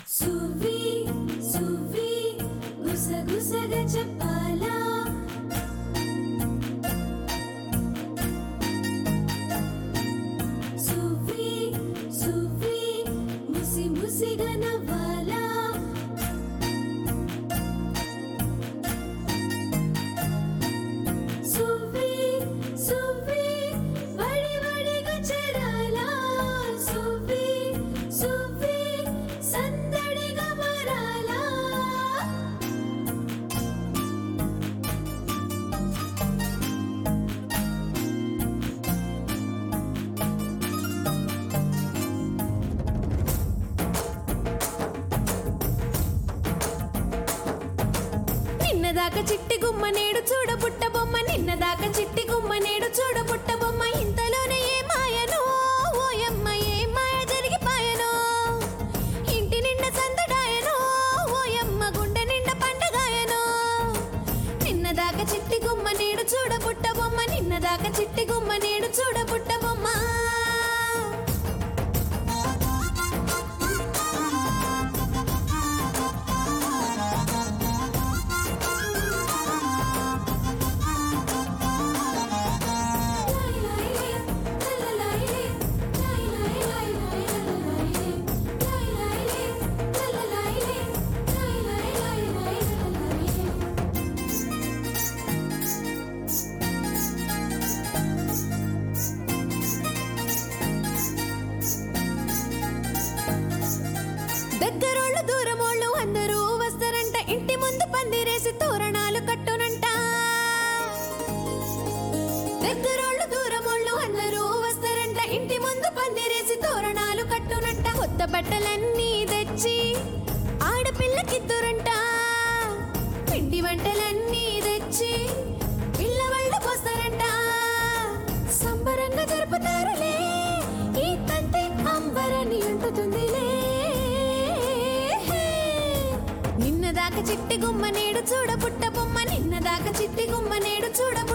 సువ్వి సువ్వి గుసగుసగా చెప్పాలా సువ్వి సువ్వి ముసి ముసిగా నవ్వాలా సువ్వి సువ్వి వడి వడిగా చేరాలా సువ్వి సువ్వి సందడిగా మారాలా నిన్నదాకా చిట్టి గుమ్మ నేడు చూడ పుట్ట బొమ్మ నిన్నదాకా చిట్టి గుమ్మ నేడు చూడ పుట్ట బొమ్మ ఇంతలోనే ఏ మాయనో ఓయమ్మ ఏ మాయ జరిగిపాయనో ఇంటి నిండా సందడాయనో ఓయమ్మ గుండె నిండా పండగాయనో నిన్నదాకా చిట్టి గుమ్మ నేడు చూడ పుట్ట బొమ్మ నిన్నదాకా చిట్టి గుమ్మ నేడు చూడ పుట్ట బొమ్మ దగ్గరోళ్ళు దూరమోళ్ళు అందరూ వస్తారంట ఇంటి ముందు పందిరేసి తోరణాలు కట్టునంట దగ్గరోళ్ళు దూరమోళ్ళు అందరూ వస్తారంట ఇంటి ముందు పందిరేసి తోరణాలు కట్టునంట కొత్త బట్టలన్నీ తెచ్చి ఆడపిల్లకిద్దురంట పిండి వంటలన్నీ తెచ్చి పిల్లవాళ్ళు పోస్తారంట సంబరంగా జరుపుతారులే ఈ తంతే అంబరని అంటుతుందిలే నిన్నదాకా చిట్టి గుమ్మ నేడు చూడ పుట్ట బొమ్మ నిన్నదాకా చిట్టి గుమ్మ నేడు చూడ